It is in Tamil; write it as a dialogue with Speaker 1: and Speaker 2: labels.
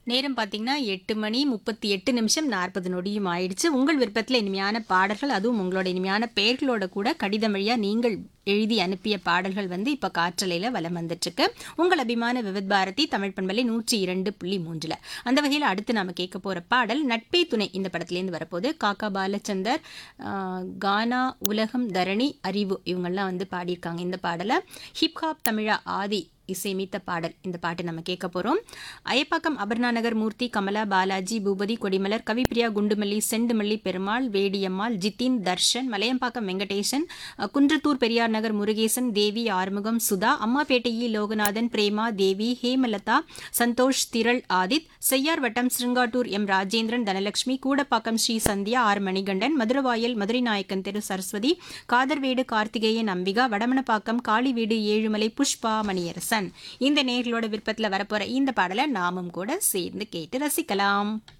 Speaker 1: நேரம் பார்த்தீங்கன்னா எட்டு மணி முப்பத்தி எட்டு நிமிஷம் நாற்பது நொடியும் ஆயிடுச்சு உங்கள் விருப்பத்தில் இனிமையான பாடல்கள் அதுவும் உங்களோட இனிமையான பெயர்களோட கூட கடிதம் வழியாக நீங்கள் எழுதி அனுப்பிய பாடல்கள் வந்து இப்போ காற்றலையில் வலம் வந்துட்டுருக்கு உங்கள் அபிமான விவித் பாரதி தமிழ் பண்பலை நூற்றி இரண்டு புள்ளி மூன்றில் அந்த வகையில் அடுத்து நாம கேட்க போகிற பாடல் நட்பே துணை இந்த படத்துலேருந்து வரப்போகுது காக்கா பாலச்சந்தர் ஆஹ், கானா உலகம் தரணி அறிவு இவங்கெல்லாம் வந்து பாடியிருக்காங்க இந்த பாடலை ஹிப்ஹாப் தமிழா ஆதி இசையமைத்த பாடல் இந்த பாட்டு நம்ம கேட்க போகிறோம் அயப்பாக்கம் அபர்ணா நகர் மூர்த்தி கமலா பாலாஜி பூபதி கொடிமலர் கவிப்பிரியா குண்டுமல்லி செண்டுமல்லி பெருமாள் வேடியம்மாள் ஜித்தின் தர்ஷன் மலையம்பாக்கம் வெங்கடேசன் அஹ், குன்றத்தூர் பெரியார் நகர் முருகேசன் தேவி ஆறுமுகம் சுதா அம்மாபேட்டையி லோகநாதன் பிரேமா தேவி ஹேமலதா சந்தோஷ் திரள் ஆதித் செய்யார் வட்டம் ஸ்ருங்காட்டூர் எம் ராஜேந்திரன் தனலட்சுமி கூடப்பாக்கம் ஸ்ரீ சந்தியா ஆர் மணிகண்டன் மதுரவாயல் மதுரை நாயக்கன் தெரு சரஸ்வதி காதர்வேடு கார்த்திகேயன் அம்பிகா வடமனப்பாக்கம் காளிவீடு ஏழுமலை புஷ்பா மணியரசன் இந்த நேர்களோட விருப்பத்தில் வரப்போற இந்த பாடலை நாமும் கூட சேர்ந்து கேட்டு ரசிக்கலாம்